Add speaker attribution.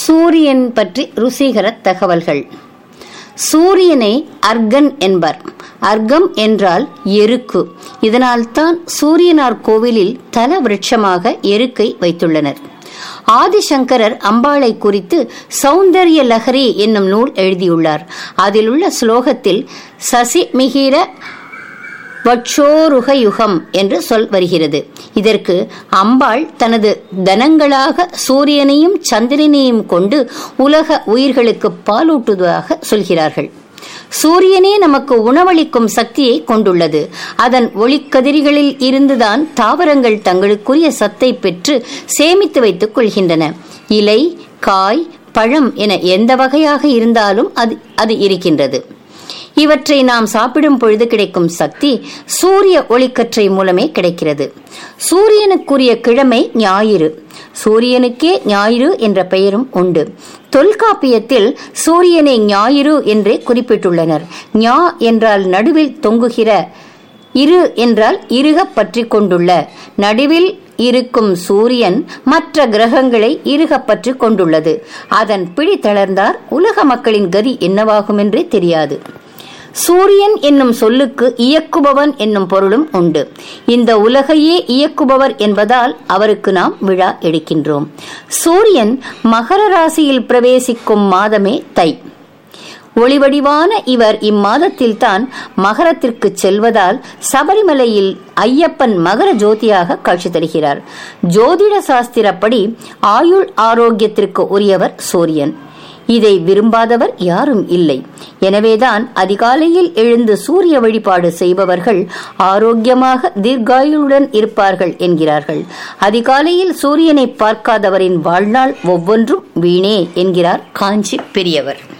Speaker 1: சூரியன் பற்றி ருசிகர தகவல்கள் சூரியனை அர்கன் என்பர் அர்க்கம் என்றால் எருக்கு இதனால்தான் சூரியனார் கோவிலில் தல விருட்சமாக எருக்கை வைத்துள்ளனர் ஆதிசங்கரர் அம்பாளை குறித்து சௌந்தர்ய லஹரி என்னும் நூல் எழுதியுள்ளார் அதில் உள்ள ஸ்லோகத்தில் சசி மிகிர வட்சோருக யுகம் என்று சொல் வருகிறது இதற்கு அம்பாள் தனது தனங்களாக சூரியனையும் சந்திரனையும் கொண்டு உலக உயிர்களுக்கு பாலூட்டுவதாக சொல்கிறார்கள் சூரியனே நமக்கு உணவளிக்கும் சக்தியை கொண்டுள்ளது அதன் ஒளிக்கதிர்களில் இருந்துதான் தாவரங்கள் தங்களுக்குரிய சத்தை பெற்று சேமித்து வைத்துக் கொள்கின்றன இலை காய் பழம் என எந்த வகையாக இருந்தாலும் அது அது இருக்கின்றது இவற்றை நாம் சாப்பிடும் பொழுது கிடைக்கும் சக்தி சூரிய ஒளிக்கற்றை மூலமே கிடைக்கிறது சூரியனுக்குரிய கிழமை ஞாயிறு சூரியனுக்கே ஞாயிறு என்ற பெயரும் உண்டு தொல்காப்பியத்தில் சூரியனை ஞாயிறு என்றே குறிப்பிட்டுள்ளனர் ஞா என்றால் நடுவில் தொங்குகிற இரு என்றால் இருக பற்றி கொண்டுள்ள நடுவில் இருக்கும் சூரியன் மற்ற கிரகங்களை இருக பற்றி கொண்டுள்ளது அதன் பிடி தளர்ந்தார் உலக மக்களின் கதி என்னவாகும் என்றே தெரியாது சூரியன் என்னும் சொல்லுக்கு இயக்குபவன் என்னும் பொருளும் உண்டு இந்த உலகையே இயக்குபவர் என்பதால் அவருக்கு நாம் விழா எடுக்கின்றோம் சூரியன் மகர ராசியில் பிரவேசிக்கும் மாதமே தை ஒளிவடிவான இவர் இம்மாதத்தில்தான் மகரத்திற்கு செல்வதால் சபரிமலையில் ஐயப்பன் மகர ஜோதியாக காட்சி தருகிறார் ஜோதிட சாஸ்திரப்படி ஆயுள் ஆரோக்கியத்திற்கு உரியவர் சூரியன் இதை விரும்பாதவர் யாரும் இல்லை எனவேதான் அதிகாலையில் எழுந்து சூரிய வழிபாடு செய்பவர்கள் ஆரோக்கியமாக தீர்காயுளுடன் இருப்பார்கள் என்கிறார்கள் அதிகாலையில் சூரியனை பார்க்காதவரின் வாழ்நாள் ஒவ்வொன்றும் வீணே என்கிறார் காஞ்சி பெரியவர்